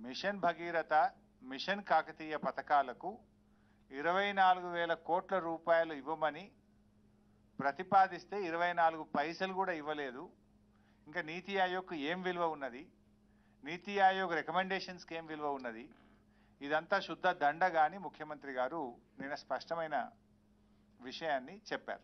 machine Bhagiratha machine Kakatiya పథకాలకు ఇరవై నాలుగు వేల కోట్ల రూపాయలు ఇవ్వమని ప్రతిపాదిస్తే ఇరవై నాలుగు పైసలు కూడా ఇవ్వలేదు ఇంకా నీతి ఆయోగ్కు ఏం విలువ ఉన్నది నీతి ఆయోగ్ రికమెండేషన్స్కి ఏం విలువ ఉన్నది ఇదంతా శుద్ధ దండగా అని ముఖ్యమంత్రి గారు నిన్న స్పష్టమైన విషయాన్ని చెప్పారు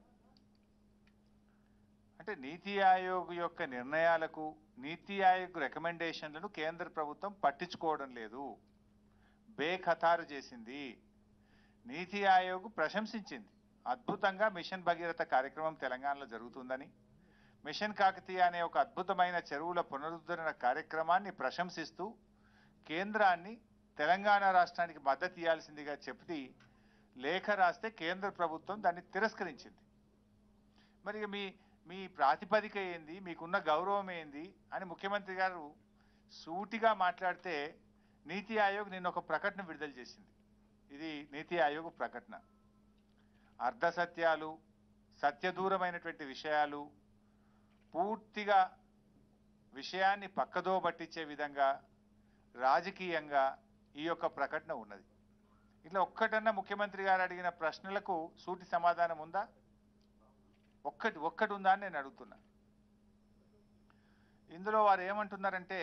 అంటే నీతి ఆయోగ్ యొక్క నిర్ణయాలకు నీతి ఆయోగ్ రికమెండేషన్లను కేంద్ర ప్రభుత్వం పట్టించుకోవడం లేదు బేఖతారు చేసింది నీతి ఆయోగ్ ప్రశంసించింది అద్భుతంగా మిషన్ భగీరథ కార్యక్రమం తెలంగాణలో జరుగుతుందని మిషన్ కాకతీయ అనే ఒక అద్భుతమైన చెరువుల పునరుద్ధరణ కార్యక్రమాన్ని ప్రశంసిస్తూ కేంద్రాన్ని తెలంగాణ రాష్ట్రానికి మద్దతు ఇవ్వాల్సిందిగా చెప్తే లేఖ రాస్తే కేంద్ర ప్రభుత్వం దాన్ని తిరస్కరించింది మరి ఇక మీ మీ ప్రాతిపదిక ఏంది మీకున్న గౌరవం ఏంది అని ముఖ్యమంత్రి గారు సూటిగా మాట్లాడితే నీతి ఆయోగ్ నిన్న ఒక ప్రకటన విడుదల చేసింది ఇది నీతి ఆయోగ్ ప్రకటన అర్ధ సత్యాలు సత్యదూరమైనటువంటి విషయాలు పూర్తిగా విషయాన్ని పక్కదో పట్టించే విధంగా రాజకీయంగా ఈ యొక్క ప్రకటన ఉన్నది ఇట్లా ఒక్కటన్నా ముఖ్యమంత్రి గారు అడిగిన ప్రశ్నలకు సూటి సమాధానం ఉందా ఒక్కటి ఒక్కటి ఉందా అని నేను అడుగుతున్నా ఇందులో వారు ఏమంటున్నారంటే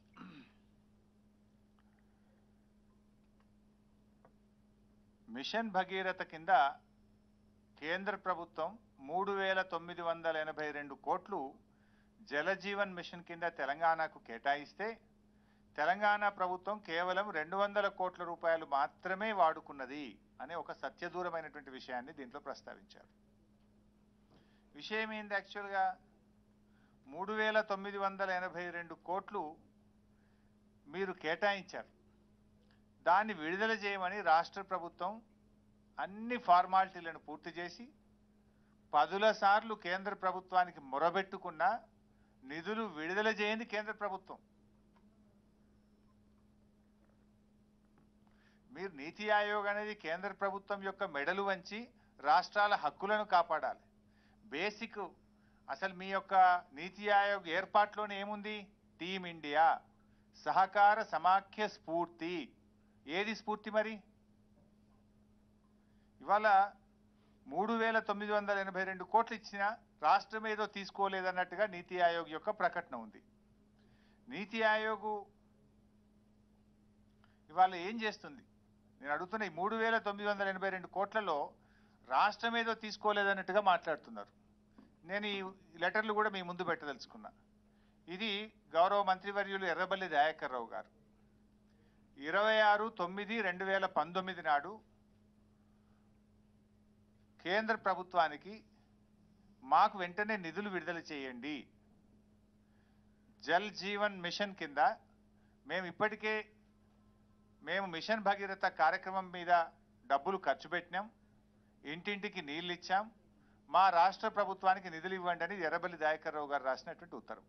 మిషన్ భగీరథ కింద కేంద్ర ప్రభుత్వం మూడు వేల తొమ్మిది వందల ఎనభై రెండు కోట్లు జలజీవన్ మిషన్ కింద తెలంగాణకు కేటాయిస్తే తెలంగాణ ప్రభుత్వం కేవలం రెండు వందల కోట్ల రూపాయలు మాత్రమే వాడుకున్నది అనే ఒక సత్యదూరమైనటువంటి విషయాన్ని దీంట్లో ప్రస్తావించారు విషయం ఏంది యాక్చువల్గా మూడు వేల తొమ్మిది వందల ఎనభై రెండు కోట్లు మీరు కేటాయించారు దాన్ని విడుదల చేయమని రాష్ట్ర ప్రభుత్వం అన్ని ఫార్మాలిటీలను పూర్తి చేసి పదుల సార్లు కేంద్ర ప్రభుత్వానికి మొరబెట్టుకున్న నిధులు విడుదల చేయండి కేంద్ర ప్రభుత్వం మీరు నీతి ఆయోగ్ అనేది కేంద్ర ప్రభుత్వం యొక్క మెడలు వంచి రాష్ట్రాల హక్కులను కాపాడాలి బేసిక్ అసలు మీ యొక్క నీతి ఆయోగ్ ఏర్పాటులోనే ఏముంది టీమ్ ఇండియా సహకార సమాఖ్య స్ఫూర్తి ఏది స్ఫూర్తి మరి ఇవాళ మూడు వేల తొమ్మిది వందల ఎనభై రెండు కోట్లు ఇచ్చిన రాష్ట్రం ఏదో తీసుకోలేదన్నట్టుగా నీతి ఆయోగ్ యొక్క ప్రకటన ఉంది నీతి ఆయోగ్ ఇవాళ ఏం చేస్తుంది నేను అడుగుతున్న ఈ మూడు వేల తొమ్మిది వందల ఎనభై రెండు కోట్లలో రాష్ట్రం ఏదో తీసుకోలేదన్నట్టుగా మాట్లాడుతున్నారు నేను ఈ లెటర్లు కూడా మీ ముందు పెట్టదలుచుకున్నా ఇది గౌరవ మంత్రివర్యులు ఎర్రబల్లి దయాకర్ రావు గారు ఇరవై ఆరు తొమ్మిది రెండు వేల పంతొమ్మిది నాడు కేంద్ర ప్రభుత్వానికి మాకు వెంటనే నిధులు విడుదల చేయండి జల్ జీవన్ మిషన్ కింద మేము ఇప్పటికే మేము మిషన్ భగీరథ కార్యక్రమం మీద డబ్బులు ఖర్చు పెట్టినాం ఇంటింటికి నీళ్ళు ఇచ్చాం మా రాష్ట్ర ప్రభుత్వానికి నిధులు ఇవ్వండి అని ఎర్రబల్లి దయాకర్ రావు గారు రాసినటువంటి ఉత్తరం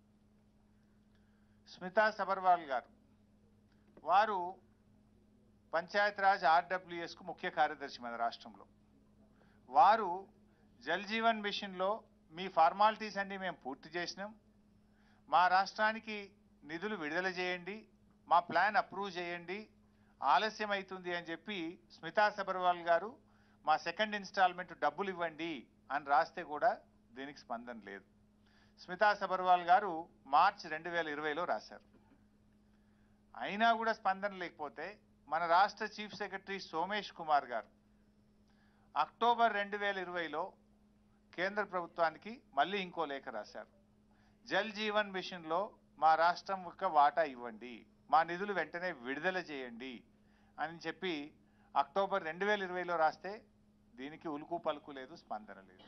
స్మితా సబర్వాల్ గారు వారు పంచాయతీరాజ్ ఆర్డబ్ల్యూఎస్కు ముఖ్య కార్యదర్శి మన రాష్ట్రంలో వారు జల్ జీవన్ మిషన్లో మీ ఫార్మాలిటీస్ అన్ని మేము పూర్తి చేసినాం మా రాష్ట్రానికి నిధులు విడుదల చేయండి మా ప్లాన్ అప్రూవ్ చేయండి ఆలస్యం అవుతుంది అని చెప్పి స్మితా సబర్వాల్ గారు మా సెకండ్ ఇన్స్టాల్మెంట్ డబ్బులు ఇవ్వండి అని రాస్తే కూడా దీనికి స్పందన లేదు స్మితా సబర్వాల్ గారు మార్చ్ రెండు వేల ఇరవైలో రాశారు అయినా కూడా స్పందన లేకపోతే మన రాష్ట్ర చీఫ్ సెక్రటరీ సోమేష్ కుమార్ గారు అక్టోబర్ రెండు వేల ఇరవైలో కేంద్ర ప్రభుత్వానికి మళ్ళీ ఇంకో లేఖ రాశారు జల్ జీవన్ మిషన్లో మా రాష్ట్రం యొక్క వాటా ఇవ్వండి మా నిధులు వెంటనే విడుదల చేయండి అని చెప్పి అక్టోబర్ రెండు వేల ఇరవైలో రాస్తే దీనికి ఉలుకు పలుకు లేదు స్పందన లేదు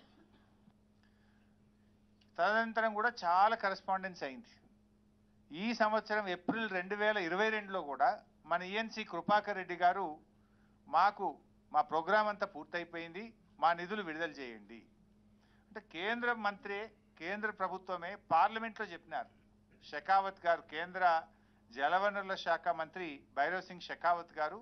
తదనంతరం కూడా చాలా కరెస్పాండెన్స్ అయింది ఈ సంవత్సరం ఏప్రిల్ రెండు వేల ఇరవై రెండులో కూడా మన ఈఎన్సి కృపాకర్ రెడ్డి గారు మాకు మా ప్రోగ్రాం అంతా పూర్తయిపోయింది మా నిధులు విడుదల చేయండి అంటే కేంద్ర మంత్రి కేంద్ర ప్రభుత్వమే పార్లమెంట్లో చెప్పినారు షెకావత్ గారు కేంద్ర జలవనరుల శాఖ మంత్రి భైరవ్ సింగ్ షెకావత్ గారు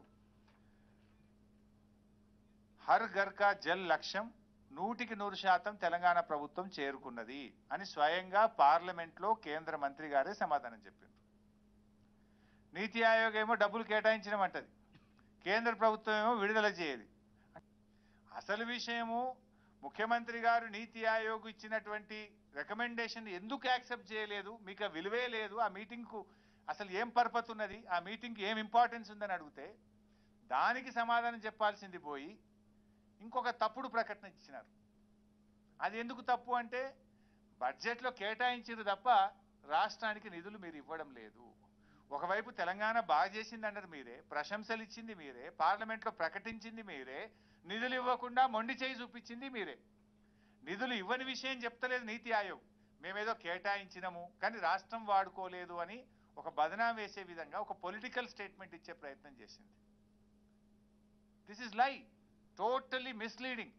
హర్ ఘర్ కా జల్ లక్ష్యం నూటికి నూరు శాతం తెలంగాణ ప్రభుత్వం చేరుకున్నది అని స్వయంగా పార్లమెంట్లో కేంద్ర మంత్రి గారే సమాధానం చెప్పిండ్రు నీతి ఆయోగ్ ఏమో డబ్బులు కేటాయించడమంటది కేంద్ర ప్రభుత్వం ఏమో విడుదల చేయదు అసలు విషయము ముఖ్యమంత్రి గారు నీతి ఆయోగ్ ఇచ్చినటువంటి రికమెండేషన్ ఎందుకు యాక్సెప్ట్ చేయలేదు మీకు ఆ విలువే లేదు ఆ మీటింగ్కు అసలు ఏం పర్పత్ ఉన్నది ఆ మీటింగ్కి ఏం ఇంపార్టెన్స్ ఉందని అడిగితే దానికి సమాధానం చెప్పాల్సింది పోయి ఇంకొక తప్పుడు ప్రకటన ఇచ్చినారు అది ఎందుకు తప్పు అంటే బడ్జెట్లో కేటాయించారు తప్ప రాష్ట్రానికి నిధులు మీరు ఇవ్వడం లేదు ఒకవైపు తెలంగాణ బాగా చేసింది అన్నారు మీరే ప్రశంసలు ఇచ్చింది మీరే పార్లమెంట్లో ప్రకటించింది మీరే నిధులు ఇవ్వకుండా మొండి చేయి చూపించింది మీరే నిధులు ఇవ్వని విషయం చెప్తలేదు నీతి ఆయోగ్ మేమేదో కేటాయించినము కానీ రాష్ట్రం వాడుకోలేదు అని ఒక బదనాం వేసే విధంగా ఒక పొలిటికల్ స్టేట్మెంట్ ఇచ్చే ప్రయత్నం చేసింది this is lie totally misleading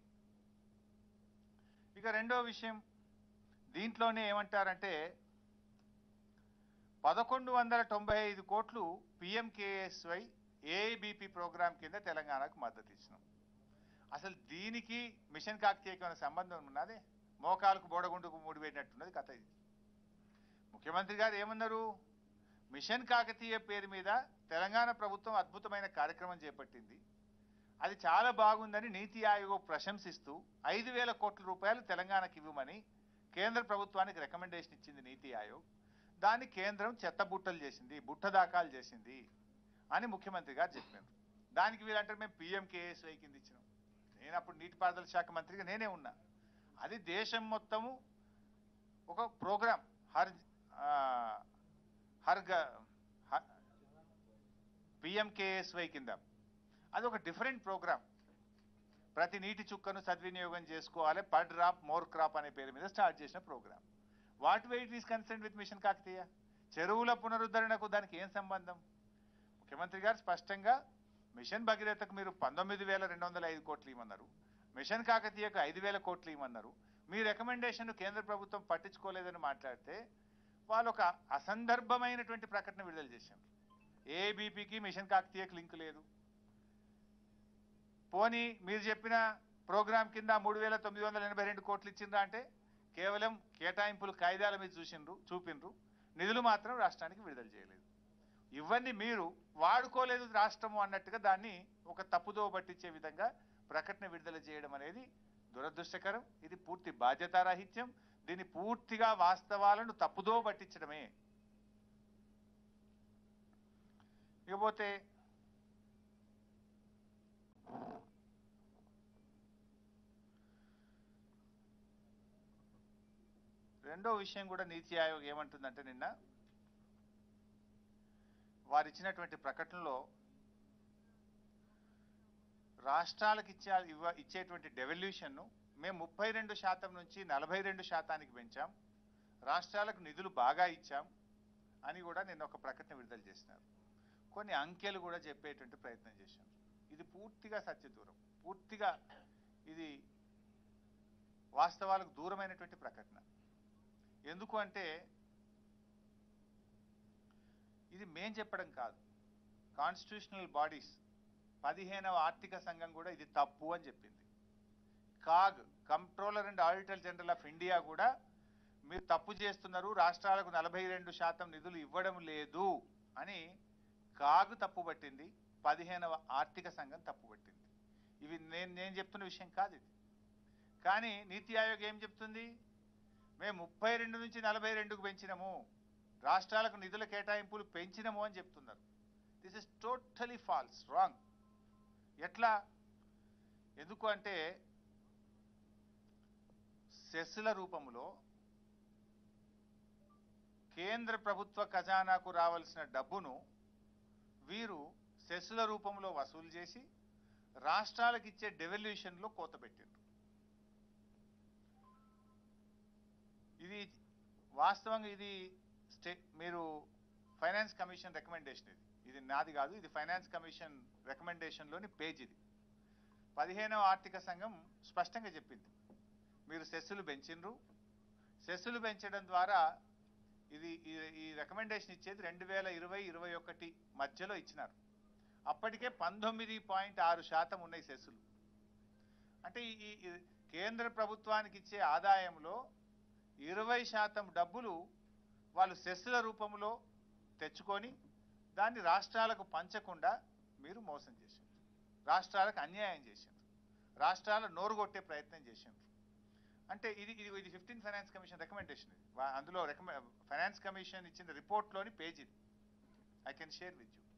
ఇక రెండో విషయం దీంట్లోనే ఏమంటారంటే పదకొండు వందల తొంభై ఐదు కోట్లు పిఎంకేఎస్వై ఏఐబిపి ప్రోగ్రాం కింద తెలంగాణకు మద్దతు ఇచ్చినాం అసలు దీనికి మిషన్ కాకతీయకి ఏమైనా సంబంధం ఉన్నది మోకాలకు బోడగుండుకు ముడిపెట్టినట్టున్నది కథ ఇది ముఖ్యమంత్రి గారు ఏమన్నారు మిషన్ కాకతీయ పేరు మీద తెలంగాణ ప్రభుత్వం అద్భుతమైన కార్యక్రమం చేపట్టింది అది చాలా బాగుందని నీతి ఆయోగ్ ప్రశంసిస్తూ ఐదు వేల కోట్ల రూపాయలు తెలంగాణకి ఇవ్వమని కేంద్ర ప్రభుత్వానికి రికమెండేషన్ ఇచ్చింది నీతి ఆయోగ్ దాన్ని కేంద్రం చెత్తబుట్టలు చేసింది బుట్ట దాఖలు చేసింది అని ముఖ్యమంత్రి గారు చెప్పారు దానికి వీళ్ళంటారు మేము పిఎంకేఎస్వై కింద ఇచ్చినాం నేను అప్పుడు నీటిపారుదల శాఖ మంత్రిగా నేనే ఉన్నా అది దేశం మొత్తము ఒక ప్రోగ్రాం హర్ ఆ, హర్ పిఎంకేఎస్వై కింద అది ఒక డిఫరెంట్ ప్రోగ్రామ్ ప్రతి నీటి చుక్కను సద్వినియోగం చేసుకోవాలి పర్ డ్రాప్ మోర్ క్రాప్ అనే పేరు మీద స్టార్ట్ చేసిన program what way it is concern with mission Kakatiya చెరువుల పునరుద్ధరణకు దానికి ఏం సంబంధం ముఖ్యమంత్రి గారు స్పష్టంగా మిషన్ భగీరథకు మీరు పంతొమ్మిది వేల రెండు వందల ఐదు కోట్లు ఇవ్వమన్నారు మిషన్ కాకతీయకు ఐదు వేల కోట్లు ఇవ్వమన్నారు మీ రికమెండేషన్ కేంద్ర ప్రభుత్వం పట్టించుకోలేదని మాట్లాడితే వాళ్ళు ఒక అసందర్భమైనటువంటి ప్రకటన విడుదల చేశారు ఏబీపీకి మిషన్ కాకతీయకు లింక్ లేదు పోనీ మీరు చెప్పిన ప్రోగ్రాం కింద మూడు వేల తొమ్మిది వందల ఎనభై రెండు కోట్లు ఇచ్చిండ్రా అంటే కేవలం కేటాయింపులు కాయిదాల మీద చూసిండ్రు చూపిండ్రు నిధులు మాత్రం రాష్ట్రానికి విడుదల చేయలేదు ఇవన్నీ మీరు వాడుకోలేదు రాష్ట్రము అన్నట్టుగా దాన్ని ఒక తప్పుదో పట్టించే విధంగా ప్రకటన విడుదల చేయడం అనేది దురదృష్టకరం ఇది పూర్తి బాధ్యతారాహిత్యం దీన్ని పూర్తిగా వాస్తవాలను తప్పుదో పట్టించడమే ఇకపోతే రెండో విషయం కూడా నీతి ఆయోగ్ ఏమంటుందంటే నిన్న వారు ఇచ్చినటువంటి ప్రకటనలో రాష్ట్రాలకు ఇచ్చే ఇవ్వ ఇచ్చేటువంటి డెవల్యూషన్ను మేము ముప్పై రెండు శాతం నుంచి నలభై రెండు శాతానికి పెంచాం రాష్ట్రాలకు నిధులు బాగా ఇచ్చాం అని కూడా నిన్న ఒక ప్రకటన విడుదల చేసినారు కొన్ని అంకెలు కూడా చెప్పేటువంటి ప్రయత్నం చేశాం ఇది పూర్తిగా సత్యదూరం పూర్తిగా ఇది వాస్తవాలకు దూరమైనటువంటి ప్రకటన ఎందుకు అంటే ఇది మేం చెప్పడం కాదు కాన్స్టిట్యూషనల్ బాడీస్ పదిహేనవ ఆర్థిక సంఘం కూడా ఇది తప్పు అని చెప్పింది CAG controller and auditor general of India కూడా మీరు తప్పు చేస్తున్నారు రాష్ట్రాలకు నలభై రెండు శాతం నిధులు ఇవ్వడం లేదు అని కాగ్ తప్పు పట్టింది పదిహేనవ ఆర్థిక సంఘం తప్పు పట్టింది ఇవి నేను నేను చెప్తున్న విషయం కాదు ఇది కానీ నీతి ఆయోగ్ ఏం చెప్తుంది మేము ముప్పై రెండు నుంచి నలభై రెండుకు పెంచినాము రాష్ట్రాలకు నిధుల కేటాయింపులు పెంచినము అని చెప్తున్నారు this is totally false wrong ఎట్లా ఎందుకు అంటే సెస్సుల రూపంలో కేంద్ర ప్రభుత్వ ఖజానాకు రావాల్సిన డబ్బును వీరు సెస్సుల రూపంలో వసూలు చేసి రాష్ట్రాలకు ఇచ్చే డెవల్యూషన్లో కోత పెట్టిండ్రు ఇది వాస్తవంగా ఇది స్టే మీరు ఫైనాన్స్ కమిషన్ రికమెండేషన్ ఇది ఇది నాది కాదు ఇది ఫైనాన్స్ కమిషన్ రికమెండేషన్లోని పేజ్ ఇది పదిహేనవ ఆర్థిక సంఘం స్పష్టంగా చెప్పింది మీరు సెస్సులు పెంచిండ్రు సెస్సులు పెంచడం ద్వారా ఇది ఈ- ఈ రికమెండేషన్ ఇచ్చేది రెండు వేల ఇరవై ఇరవై ఒకటి మధ్యలో ఇచ్చినారు అప్పటికే పంతొమ్మిది పాయింట్ ఆరు శాతం ఉన్నాయి సెస్సులు అంటే ఈ ఈ- ఈ కేంద్ర ప్రభుత్వానికి ఇచ్చే ఆదాయంలో ఇరవై శాతం డబ్బులు వాళ్ళు సెస్సుల రూపంలో తెచ్చుకొని దాన్ని రాష్ట్రాలకు పంచకుండా మీరు మోసం చేశారు రాష్ట్రాలకు అన్యాయం చేశారు రాష్ట్రాల నోరు కొట్టే ప్రయత్నం చేశారు అంటే ఇది ఇది ఇది ఫిఫ్టీన్ ఫైనాన్స్ కమిషన్ రికమెండేషన్ ఇది వా- అందులో రికమె ఫైనాన్స్ కమిషన్ ఇచ్చిన రిపోర్ట్లోని పేజ్ ఇది I can share with you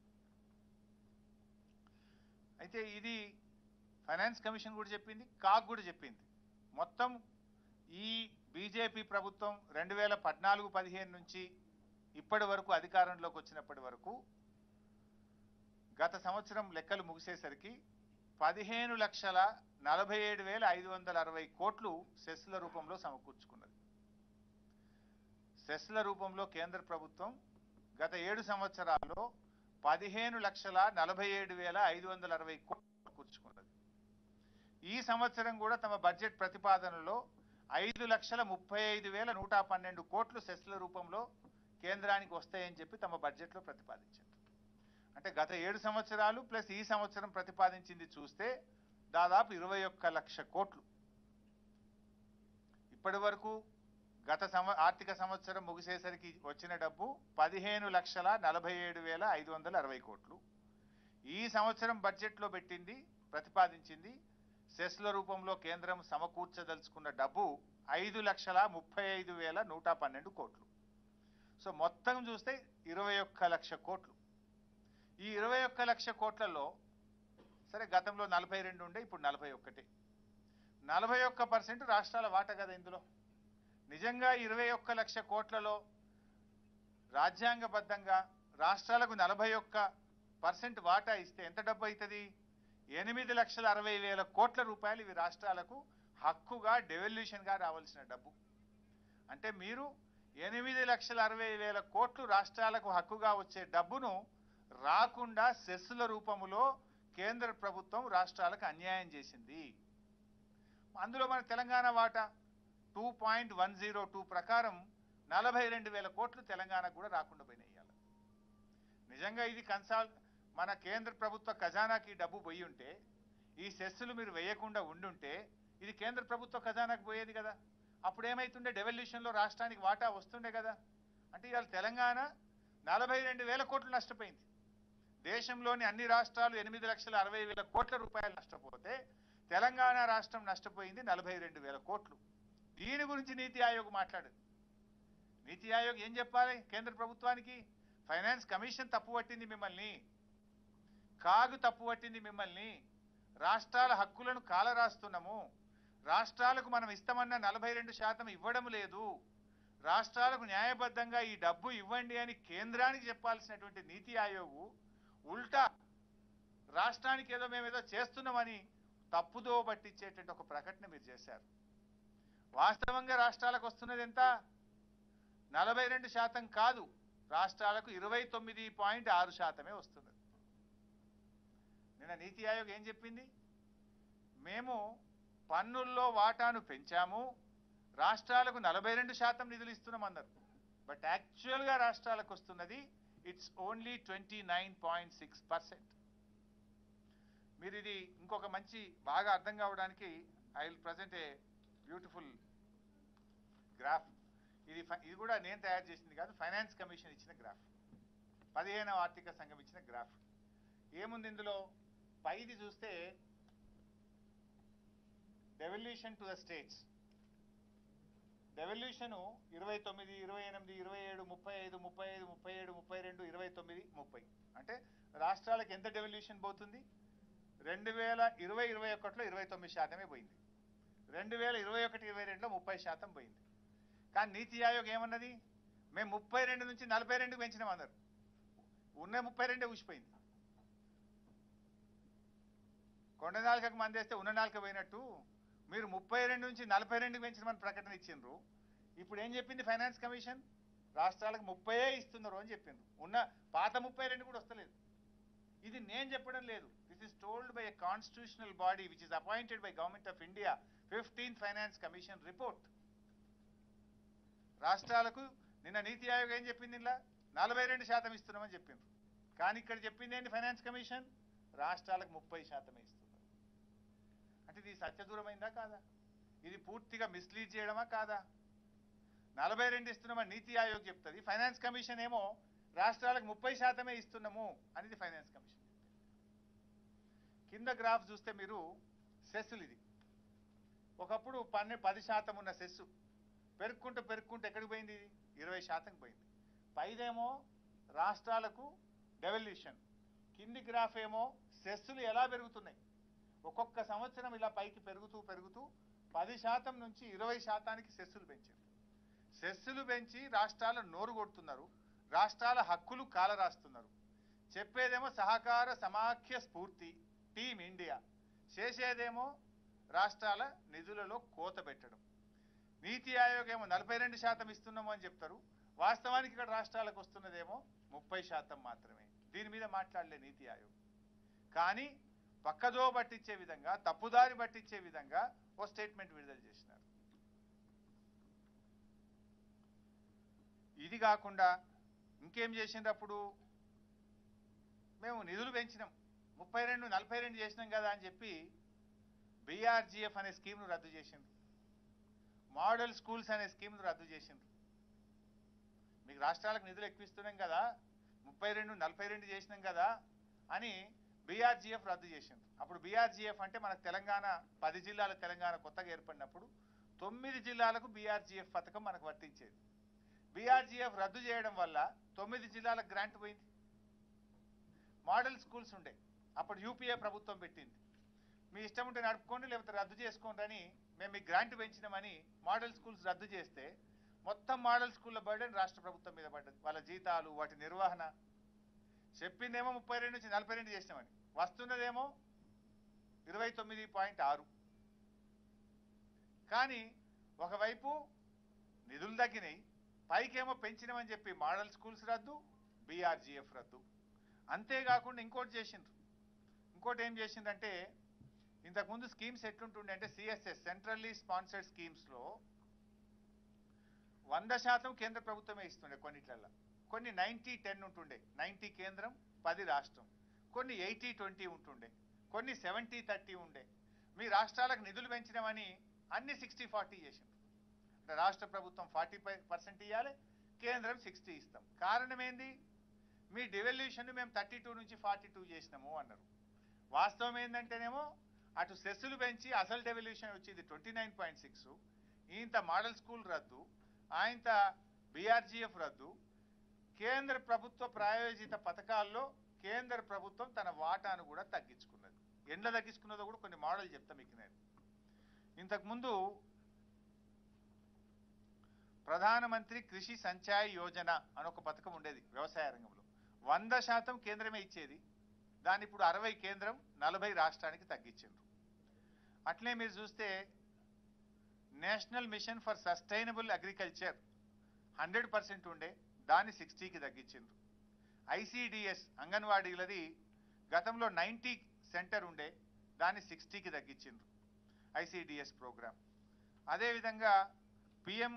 అయితే ఇది ఫైనాన్స్ కమిషన్ కూడా చెప్పింది కాగ్ కూడా చెప్పింది మొత్తం ఈ బీజేపీ ప్రభుత్వం రెండు వేల పద్నాలుగు పదిహేను నుంచి ఇప్పటి వరకు అధికారంలోకి వచ్చినప్పటి వరకు గత సంవత్సరం లెక్కలు ముగిసేసరికి పదిహేను లక్షల నలభై ఏడు వేల ఐదు వందల అరవై కోట్లు సెస్ల రూపంలో సమకూర్చుకున్నది సెస్ల రూపంలో కేంద్ర ప్రభుత్వం గత ఏడు సంవత్సరాల్లో పదిహేను లక్షల నలభై ఏడు వేల ఐదు వందల అరవై కోట్లు కూర్చుకున్నది ఈ సంవత్సరం కూడా తమ బడ్జెట్ ప్రతిపాదనలో ఐదు లక్షల ముప్పై ఐదు వేల నూట పన్నెండు కోట్లు సెస్ల రూపంలో కేంద్రానికి వస్తాయని చెప్పి తమ బడ్జెట్లో ప్రతిపాదించారు అంటే గత ఏడు సంవత్సరాలు ప్లస్ ఈ సంవత్సరం ప్రతిపాదించింది చూస్తే దాదాపు ఇరవై ఒక్క లక్ష కోట్లు ఇప్పటి వరకు గత సంవ ఆర్థిక సంవత్సరం ముగిసేసరికి వచ్చిన డబ్బు పదిహేను లక్షల నలభై ఏడు వేల ఐదు వందల అరవై కోట్లు ఈ సంవత్సరం బడ్జెట్లో పెట్టింది ప్రతిపాదించింది సెస్ల రూపంలో కేంద్రం సమకూర్చదలుచుకున్న డబ్బు ఐదు లక్షల ముప్పై ఐదు వేల నూట పన్నెండు కోట్లు సో మొత్తం చూస్తే ఇరవై ఒక్క లక్ష కోట్లు ఈ ఇరవై ఒక్క లక్ష కోట్లలో సరే గతంలో నలభై రెండు ఉండే ఇప్పుడు నలభై ఒక్కటి నలభై ఒక్క పర్సెంట్ రాష్ట్రాల వాటా కదా ఇందులో నిజంగా ఇరవై ఒక్క లక్ష కోట్లలో రాజ్యాంగబద్ధంగా రాష్ట్రాలకు నలభై ఒక్క పర్సెంట్ వాటా ఇస్తే ఎంత డబ్బు అవుతుంది ఎనిమిది లక్షల అరవై వేల కోట్ల రూపాయలు ఇవి రాష్ట్రాలకు హక్కుగా డెవల్యూషన్గా రావాల్సిన డబ్బు అంటే మీరు ఎనిమిది లక్షల అరవై వేల కోట్లు రాష్ట్రాలకు హక్కుగా వచ్చే డబ్బును రాకుండా సెస్సుల రూపములో కేంద్ర ప్రభుత్వం రాష్ట్రాలకు అన్యాయం చేసింది అందులో మన తెలంగాణ వాటా two point one zero two ప్రకారం నలభై రెండు వేల కోట్లు తెలంగాణకు కూడా రాకుండా పోయినాయి ఇవాళ నిజంగా ఇది కన్సాల్ మన కేంద్ర ప్రభుత్వ ఖజానాకి ఈ డబ్బు పోయి ఉంటే ఈ సెస్సులు మీరు వేయకుండా ఉండుంటే ఇది కేంద్ర ప్రభుత్వ ఖజానాకు పోయేది కదా అప్పుడు ఏమైతుండే డెవల్యూషన్లో రాష్ట్రానికి వాటా వస్తుండే కదా అంటే ఇవాళ తెలంగాణ నలభై రెండు వేల కోట్లు నష్టపోయింది దేశంలోని అన్ని రాష్ట్రాలు ఎనిమిది లక్షల అరవై వేల కోట్ల రూపాయలు నష్టపోతే తెలంగాణ రాష్ట్రం నష్టపోయింది నలభై రెండు వేల కోట్లు దీని గురించి నీతి ఆయోగ్ మాట్లాడదు నీతి ఆయోగ్ ఏం చెప్పాలి కేంద్ర ప్రభుత్వానికి ఫైనాన్స్ కమిషన్ తప్పు పట్టింది మిమ్మల్ని కాగు తప్పు పట్టింది మిమ్మల్ని రాష్ట్రాల హక్కులను కాలరాస్తున్నాము రాష్ట్రాలకు మనం ఇస్తామన్న నలభై రెండు శాతం ఇవ్వడం లేదు రాష్ట్రాలకు న్యాయబద్ధంగా ఈ డబ్బు ఇవ్వండి అని కేంద్రానికి చెప్పాల్సినటువంటి నీతి ఆయోగు ఉల్టా రాష్ట్రానికి ఏదో మేము ఏదో చేస్తున్నామని తప్పుదో పట్టించేటువంటి ఒక ప్రకటన మీరు చేశారు వాస్తవంగా రాష్ట్రాలకు వస్తున్నది ఎంత నలభై రెండు శాతం కాదు రాష్ట్రాలకు ఇరవై తొమ్మిది పాయింట్ ఆరు శాతమే వస్తున్నది నిన్న నీతి ఆయోగ్ ఏం చెప్పింది మేము పన్నుల్లో వాటాను పెంచాము రాష్ట్రాలకు నలభై రెండు శాతం నిధులు ఇస్తున్నామన్నారు బట్ యాక్చువల్గా రాష్ట్రాలకు వస్తున్నది it's only twenty nine point six percent మీరు ఇది ఇంకొక మంచి బాగా అర్థం కావడానికి I will present a beautiful graph ఇది ఫై- ఇది కూడా నేను తయారు చేసింది కాదు ఫైనాన్స్ కమిషన్ ఇచ్చిన గ్రాఫ్ పదిహేనవ ఆర్థిక సంఘం ఇచ్చిన గ్రాఫ్ ఏముంది ఇందులో పైది చూస్తే devolution to the states devolution ఇరవై తొమ్మిది ఇరవై ఎనిమిది ఇరవై ఏడు ముప్పై ఐదు ముప్పై ఐదు ముప్పై ఏడు ముప్పై రెండు ఇరవై తొమ్మిది ముప్పై అంటే రాష్ట్రాలకు ఎంత డెవల్యూషన్ పోతుంది రెండు వేల ఇరవై ఇరవై ఒకటిలో ఇరవై తొమ్మిది శాతమే పోయింది రెండు వేల ఇరవై ఒకటి ఇరవై రెండులో ముప్పై శాతం పోయింది కానీ నీతి ఆయోగ్ ఏమన్నది మేము ముప్పై రెండు నుంచి నలభై రెండుకు పెంచినాం అన్నారు ఉన్న ముప్పై రెండే ఊసిపోయింది కొండ నాలుకకు మందేస్తే ఉన్న నాలుక పోయినట్టు మీరు ముప్పై రెండు నుంచి నలభై రెండుకి పెంచమని ప్రకటన ఇచ్చిండ్రు ఇప్పుడు ఏం చెప్పింది ఫైనాన్స్ కమిషన్ రాష్ట్రాలకు ముప్పయే ఇస్తున్నారు అని చెప్పిండ్రు ఉన్న పాత ముప్పై రెండు కూడా వస్తలేదు ఇది నేను చెప్పడం లేదు this is told by a constitutional body which is appointed by government of India fifteenth finance commission report రాష్ట్రాలకు నిన్న నీతి ఆయోగ్ ఏం చెప్పింది ఇలా నలభై రెండు శాతం ఇస్తున్నామని చెప్పిండ్రు కానీ ఇక్కడ చెప్పింది ఏంటి ఫైనాన్స్ కమిషన్ రాష్ట్రాలకు ముప్పై శాతమే ఇస్తున్నారు అంటే ఇది సత్యదూరమైందా కాదా ఇది పూర్తిగా మిస్లీడ్ చేయడమా కాదా నలభై రెండు ఇస్తున్నామని నీతి ఆయోగ్ చెప్తుంది ఫైనాన్స్ కమిషన్ ఏమో రాష్ట్రాలకు ముప్పై శాతమే ఇస్తున్నాము అనేది ఫైనాన్స్ కమిషన్ కింద గ్రాఫ్ చూస్తే మీరు సెస్సులు ఇది ఒకప్పుడు పన్నె పది శాతం ఉన్న సెస్సు పెరుక్కుంటూ పెరుక్కుంటూ ఎక్కడికి పోయింది ఇది ఇరవై శాతం పోయింది పైదేమో రాష్ట్రాలకు డెవల్యూషన్ కింది గ్రాఫ్ ఏమో సెస్సులు ఎలా పెరుగుతున్నాయి ఒక్కొక్క సంవత్సరం ఇలా పైకి పెరుగుతూ పెరుగుతూ పది శాతం నుంచి ఇరవై శాతానికి సెస్సులు పెంచారు సెస్సులు పెంచి రాష్ట్రాల నోరు కొడుతున్నారు రాష్ట్రాల హక్కులు కాలరాస్తున్నారు చెప్పేదేమో సహకార సమాఖ్య స్ఫూర్తి టీం ఇండియా చేసేదేమో రాష్ట్రాల నిధులలో కోత పెట్టడం నీతి ఆయోగ్ ఏమో నలభై రెండు శాతం ఇస్తున్నాము అని చెప్తారు వాస్తవానికి ఇక్కడ రాష్ట్రాలకు వస్తున్నదేమో ముప్పై శాతం మాత్రమే దీని మీద మాట్లాడలే నీతి ఆయోగ్ కానీ పక్కదో పట్టించే విధంగా తప్పుదారి పట్టించే విధంగా ఓ స్టేట్మెంట్ విడుదల చేసినారు ఇది కాకుండా ఇంకేం చేసిండ్రు అప్పుడు మేము నిధులు పెంచినాం ముప్పై రెండు నలభై రెండు చేసినాం కదా అని చెప్పి బీఆర్జీఎఫ్ అనే స్కీమ్ను రద్దు చేసిండ్రు మోడల్ స్కూల్స్ అనే స్కీమ్ను రద్దు చేసిండ్రు మీకు రాష్ట్రాలకు నిధులు ఎక్కువిస్తున్నాం కదా ముప్పై రెండు నలభై రెండు చేసినాం కదా అని బీఆర్జీఎఫ్ రద్దు చేసిండ్రు అప్పుడు బీఆర్జీఎఫ్ అంటే మనకు తెలంగాణ పది జిల్లాల తెలంగాణ కొత్తగా ఏర్పడినప్పుడు తొమ్మిది జిల్లాలకు బీఆర్జీఎఫ్ పథకం మనకు వర్తించేది బీఆర్జీఎఫ్ రద్దు చేయడం వల్ల తొమ్మిది జిల్లాలకు గ్రాంట్ పోయింది మోడల్ స్కూల్స్ ఉండే అప్పుడు యూపీఏ ప్రభుత్వం పెట్టింది మీ ఇష్టం ఉంటే నడుపుకోండి లేకపోతే రద్దు చేసుకోండి అని మేము మీకు గ్రాంట్ పెంచినామని మోడల్ స్కూల్స్ రద్దు చేస్తే మొత్తం మోడల్ స్కూళ్ళ బర్డెన్ రాష్ట్ర ప్రభుత్వం మీద పడ్డది వాళ్ళ జీతాలు వాటి నిర్వహణ చెప్పిందేమో ముప్పై రెండు నుంచి నలభై రెండు చేసినామని వస్తున్నదేమో ఇరవై తొమ్మిది పాయింట్ ఆరు కానీ ఒకవైపు నిధులు తగ్గినాయి పైకేమో పెంచినామని చెప్పి మోడల్ స్కూల్స్ రద్దు బీఆర్జీఎఫ్ రద్దు అంతేకాకుండా ఇంకోటి చేసిండ్రు ఇంకోటి ఏం చేసిందంటే ఇంతకుముందు స్కీమ్స్ ఎట్లుంటుండే అంటే సిఎస్ఎస్ సెంట్రల్లీ స్పాన్సర్డ్ స్కీమ్స్లో వంద శాతం కేంద్ర ప్రభుత్వమే ఇస్తుండే కొన్నిట్లల్లో కొన్ని నైంటీ టెన్ ఉంటుండే నైంటీ కేంద్రం పది రాష్ట్రం కొన్ని ఎయిటీ ట్వంటీ ఉంటుండే కొన్ని సెవెంటీ థర్టీ ఉండే మీ రాష్ట్రాలకు నిధులు పెంచినామని అన్ని సిక్స్టీ ఫార్టీ చేసిండ్రు అంటే రాష్ట్ర ప్రభుత్వం ఫార్టీ పర్సెంట్ ఇవ్వాలి కేంద్రం సిక్స్టీ ఇస్తాం కారణం ఏంది మీ డివల్యూషన్ మేము థర్టీ టూ నుంచి ఫార్టీ టూ చేసినాము అన్నారు వాస్తవం ఏంటంటేనేమో అటు సెస్సులు పెంచి అసలు డెవల్యూషన్ వచ్చింది ట్వంటీ నైన్ పాయింట్ సిక్స్ ఇంత మోడల్ స్కూల్ రద్దు ఆయంత బీఆర్జీఎఫ్ రద్దు కేంద్ర ప్రభుత్వ ప్రాయోజిత పథకాల్లో కేంద్ర ప్రభుత్వం తన వాటాను కూడా తగ్గించుకున్నది ఎండ్ల తగ్గించుకున్నదో కూడా కొన్ని మోడల్ చెప్తా మీకు నేను ఇంతకుముందు ప్రధానమంత్రి కృషి సంచాయ్ యోజన అని ఒక పథకం ఉండేది వ్యవసాయ రంగంలో వంద శాతం కేంద్రమే ఇచ్చేది దాన్ని ఇప్పుడు అరవై కేంద్రం నలభై రాష్ట్రానికి తగ్గించిండ్రు అట్లే మీరు చూస్తే national mission for sustainable agriculture hundred percent ఉండే దాన్ని సిక్స్టీకి తగ్గించిండ్రు ఐసిడిఎస్ అంగన్వాడీలది గతంలో నైంటీ సెంటర్ ఉండే దాన్ని సిక్స్టీకి తగ్గించిండ్రు ఐసిడిఎస్ ప్రోగ్రామ్ అదేవిధంగా పిఎం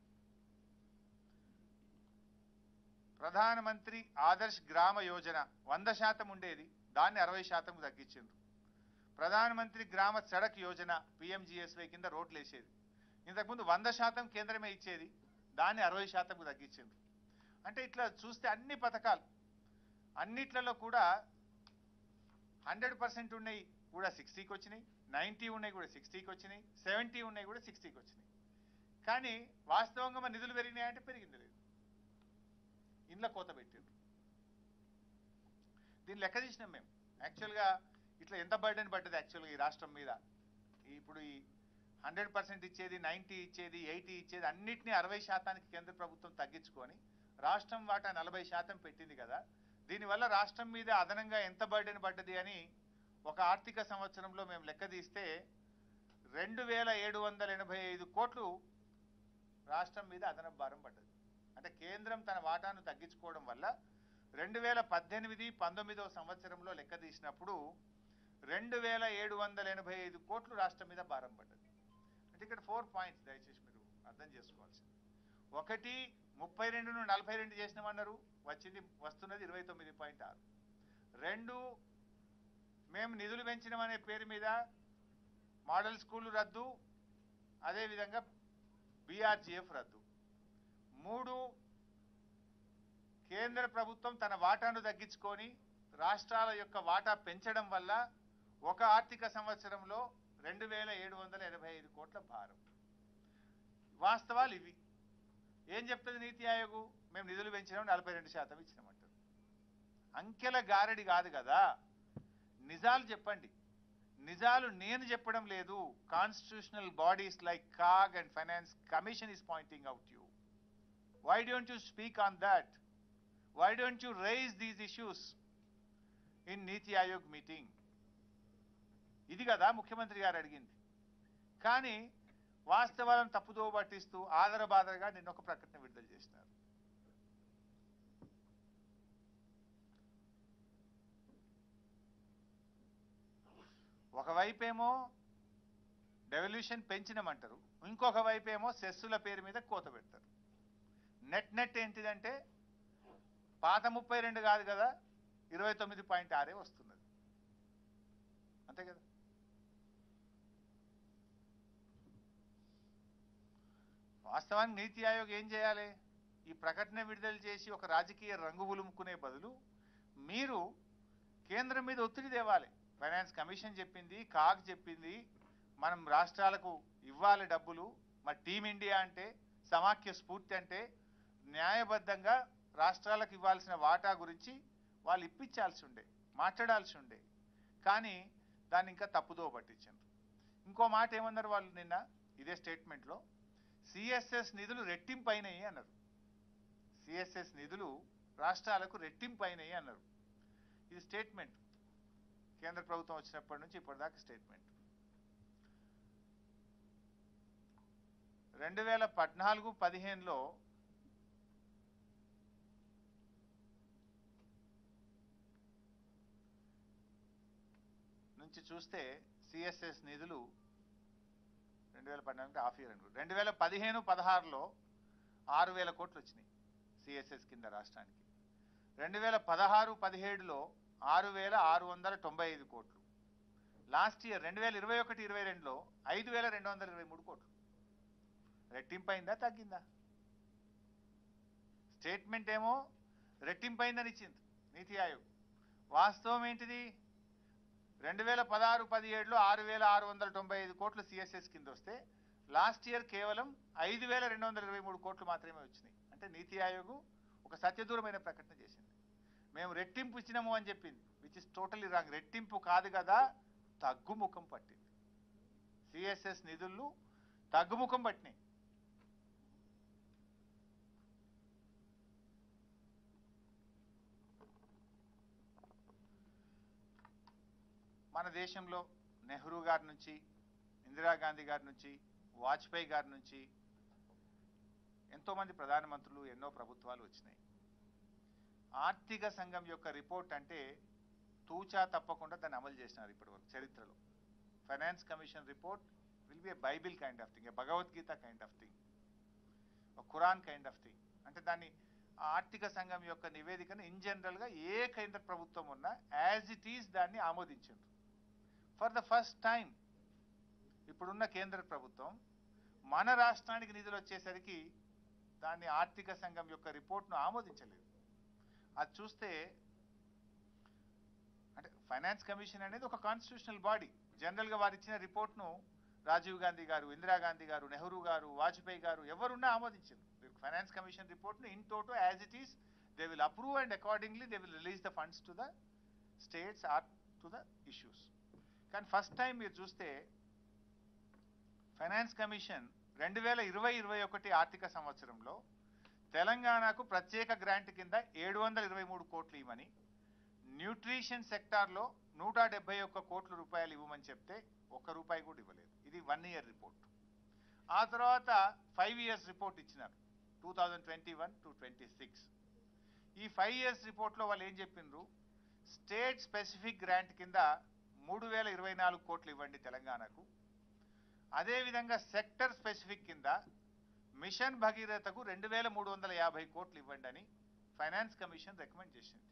ప్రధానమంత్రి ఆదర్శ్ గ్రామ యోజన వంద శాతం ఉండేది దాన్ని అరవై శాతం తగ్గించిండ్రు ప్రధానమంత్రి గ్రామ సడక్ యోజన పిఎంజిఎస్వై కింద రోడ్లు వేసేది ఇంతకుముందు వంద శాతం కేంద్రమే ఇచ్చేది దాన్ని అరవై శాతంకు తగ్గించిండ్రు అంటే ఇట్లా చూస్తే అన్ని పథకాలు అన్నిట్లలో కూడా హండ్రెడ్ పర్సెంట్ ఉన్నాయి కూడా సిక్స్టీకి వచ్చినాయి నైంటీ ఉన్నాయి కూడా సిక్స్టీకి వచ్చినాయి సెవెంటీ ఉన్నాయి కూడా సిక్స్టీకి వచ్చినాయి కానీ వాస్తవంగా మన నిధులు పెరిగినాయంటే పెరిగింది లేదు ఇండ్ల కోత పెట్టిండ్రు దీన్ని లెక్క తీసినాం మేము యాక్చువల్గా ఇట్లా ఎంత బర్డెన్ పడ్డది యాక్చువల్గా ఈ రాష్ట్రం మీద ఈ- ఇప్పుడు ఈ హండ్రెడ్ పర్సెంట్ ఇచ్చేది నైంటీ ఇచ్చేది ఎయిటీ ఇచ్చేది అన్నిటినీ అరవై శాతానికి కేంద్ర ప్రభుత్వం తగ్గించుకొని రాష్ట్రం వాటా నలభై శాతం పెట్టింది కదా దీనివల్ల రాష్ట్రం మీద అదనంగా ఎంత బర్డెన్ పడ్డది అని ఒక ఆర్థిక సంవత్సరంలో మేము లెక్క తీస్తే రెండు వేల ఏడు వందల ఎనభై ఐదు కోట్లు రాష్ట్రం మీద అదనపు భారం పడ్డది అంటే కేంద్రం తన వాటాను తగ్గించుకోవడం వల్ల రెండు వేల పద్దెనిమిది పంతొమ్మిదవ సంవత్సరంలో లెక్క తీసినప్పుడు రెండు వేల ఏడు వందల ఎనభై ఐదు కోట్లు రాష్ట్రం మీద భారం పడ్డది అంటే ఇక్కడ ఫోర్ పాయింట్స్ దయచేసి మీరు అర్థం చేసుకోవాల్సింది ఒకటి ముప్పై రెండును నలభై రెండు చేసినామన్నారు వచ్చింది వస్తున్నది ఇరవై తొమ్మిది పాయింట్ ఆరు రెండు మేము నిధులు పెంచినామనే పేరు మీద మోడల్ స్కూల్ రద్దు అదేవిధంగా బీఆర్జీఎఫ్ రద్దు మూడు కేంద్ర ప్రభుత్వం తన వాటాను తగ్గించుకొని రాష్ట్రాల యొక్క వాటా పెంచడం వల్ల ఒక ఆర్థిక సంవత్సరంలో రెండు వేల ఏడు వందల ఎనభై ఐదు కోట్ల భారం వాస్తవాలు ఇవి ఏం చెప్తుంది నీతి ఆయోగ్ మేము నిధులు పెంచినాం నలభై రెండు శాతం ఇచ్చినామంటారు అంకెల గారడి కాదు కదా నిజాలు చెప్పండి నిజాలు నేను చెప్పడం లేదు constitutional bodies like CAG and finance commission is pointing out you why don't you speak on that why don't you raise these issues in NITI Aayog meeting ఇది కదా ముఖ్యమంత్రి గారు అడిగింది కానీ వాస్తవాలను తప్పుదో పట్టిస్తూ ఆదరబాదరగా నిన్న ఒక ప్రకటన విడుదల చేసినారు ఒకవైపేమో డెవల్యూషన్ పెంచినమంటారు ఇంకొక వైపేమో సెస్సుల పేరు మీద కోత పెడతారు నెట్ నెట్ ఏంటిదంటే పాత ముప్పై రెండు కాదు కదా ఇరవై తొమ్మిది పాయింట్ ఆరే వస్తున్నది అంతే కదా వాస్తవానికి నీతి ఆయోగ్ ఏం చేయాలి ఈ ప్రకటన విడుదల చేసి ఒక రాజకీయ రంగు పులుముకునే బదులు మీరు కేంద్రం మీద ఒత్తిడి తేవాలి ఫైనాన్స్ కమిషన్ చెప్పింది కాగ్ చెప్పింది మనం రాష్ట్రాలకు ఇవ్వాలి డబ్బులు మరి టీం ఇండియా అంటే సమాఖ్య స్ఫూర్తి అంటే న్యాయబద్ధంగా రాష్ట్రాలకు ఇవ్వాల్సిన వాటా గురించి వాళ్ళు ఇప్పించాల్సి ఉండే మాట్లాడాల్సి ఉండే కానీ దాన్ని ఇంకా తప్పుదో పట్టించారు ఇంకో మాట ఏమన్నారు వాళ్ళు నిన్న ఇదే స్టేట్మెంట్లో సిఎస్ఎస్ నిధులు రెట్టింపైనాయి అన్నారు సిఎస్ఎస్ నిధులు రాష్ట్రాలకు రెట్టింపైనాయి అన్నారు ఇది స్టేట్మెంట్ కేంద్ర ప్రభుత్వం వచ్చినప్పటి నుంచి ఇప్పటిదాకా స్టేట్మెంట్ రెండు వేల పద్నాలుగు పదిహేనులో నుంచి చూస్తే సిఎస్ఎస్ నిధులు రెండు వేల పద్నాలుగు హాఫ్ ఇయర్ అనుకో రెండు వేల పదిహేను పదహారులో ఆరు వేల కోట్లు వచ్చినాయి సిఎస్ఎస్ కింద రాష్ట్రానికి రెండు వేల పదహారు పదిహేడులో ఆరు వేల ఆరు వందల తొంభై ఐదు కోట్లు లాస్ట్ ఇయర్ రెండు వేల ఇరవై ఒకటి ఇరవై రెండులో ఐదు వేల రెండు వందల ఇరవై మూడు కోట్లు రెట్టింపైందా తగ్గిందా స్టేట్మెంట్ ఏమో రెట్టింపైందని ఇచ్చింది నీతి ఆయోగ్ వాస్తవం ఏంటిది రెండు వేల పదహారు పదిహేడులో ఆరు వేల ఆరు వందల తొంభై ఐదు కోట్లు సిఎస్ఎస్ కింద వస్తే లాస్ట్ ఇయర్ కేవలం ఐదు వేల రెండు వందల ఇరవై మూడు కోట్లు మాత్రమే వచ్చినాయి అంటే నీతి ఆయోగ్ ఒక సత్యదూరమైన ప్రకటన చేసింది మేము రెట్టింపు ఇచ్చినాము అని చెప్పింది విచ్ ఇస్ టోటలీ రాంగ్ రెట్టింపు కాదు కదా తగ్గుముఖం పట్టింది సిఎస్ఎస్ నిధులు తగ్గుముఖం పట్టినాయి మన దేశంలో నెహ్రూ గారి నుంచి ఇందిరాగాంధీ గారి నుంచి వాజ్పేయి గారి నుంచి ఎంతోమంది ప్రధానమంత్రులు ఎన్నో ప్రభుత్వాలు వచ్చినాయి ఆర్థిక సంఘం యొక్క రిపోర్ట్ అంటే తూచా తప్పకుండా దాన్ని అమలు చేసినారు ఇప్పటివరకు చరిత్రలో finance commission report will be a bible kind of thing a Bhagavad Gita kind of thing Quran kind of thing అంటే దాన్ని ఆ ఆర్థిక సంఘం యొక్క నివేదికను ఇన్ జనరల్గా ఏ కేంద్ర ప్రభుత్వం ఉన్నా యాజ్ ఇట్ ఈస్ దాన్ని ఆమోదించారు ఫర్ ద ఫస్ట్ టైం ఇప్పుడున్న కేంద్ర ప్రభుత్వం మన రాష్ట్రానికి నిధులు వచ్చేసరికి దాన్ని ఆర్థిక సంఘం యొక్క రిపోర్ట్ను ఆమోదించలేదు అది చూస్తే అంటే ఫైనాన్స్ కమిషన్ అనేది ఒక కాన్స్టిట్యూషనల్ బాడీ జనరల్గా వారు ఇచ్చిన రిపోర్ట్ను రాజీవ్ గాంధీ గారు ఇందిరాగాంధీ గారు నెహ్రూ గారు వాజ్పేయి గారు ఎవరున్నా ఆమోదించారు ఫైనాన్స్ కమిషన్ రిపోర్ట్ను in toto as it is they will approve and accordingly they will release the funds to the states or to the issues కానీ ఫస్ట్ టైం మీరు చూస్తే ఫైనాన్స్ కమిషన్ రెండు వేల ఇరవై ఇరవై ఒకటి ఆర్థిక సంవత్సరంలో తెలంగాణకు ప్రత్యేక గ్రాంట్ కింద ఏడు వందల ఇరవై మూడు కోట్లు ఇవ్వమని న్యూట్రిషన్ సెక్టార్లో నూట డెబ్బై ఒక్క కోట్ల రూపాయలు ఇవ్వమని చెప్తే ఒక్క రూపాయి కూడా ఇవ్వలేదు ఇది వన్ ఇయర్ రిపోర్ట్ ఆ తర్వాత ఫైవ్ ఇయర్స్ రిపోర్ట్ ఇచ్చినారు two thousand twenty one to twenty six ఈ ఫైవ్ ఇయర్స్ రిపోర్ట్లో వాళ్ళు ఏం చెప్పిండ్రు స్టేట్ స్పెసిఫిక్ గ్రాంట్ కింద మూడు వేల ఇరవై నాలుగు కోట్లు ఇవ్వండి తెలంగాణకు అదేవిధంగా సెక్టర్ స్పెసిఫిక్ కింద మిషన్ భగీరథకు రెండు వేల మూడు వందల యాభై కోట్లు ఇవ్వండి అని ఫైనాన్స్ కమిషన్ రికమెండ్ చేసింది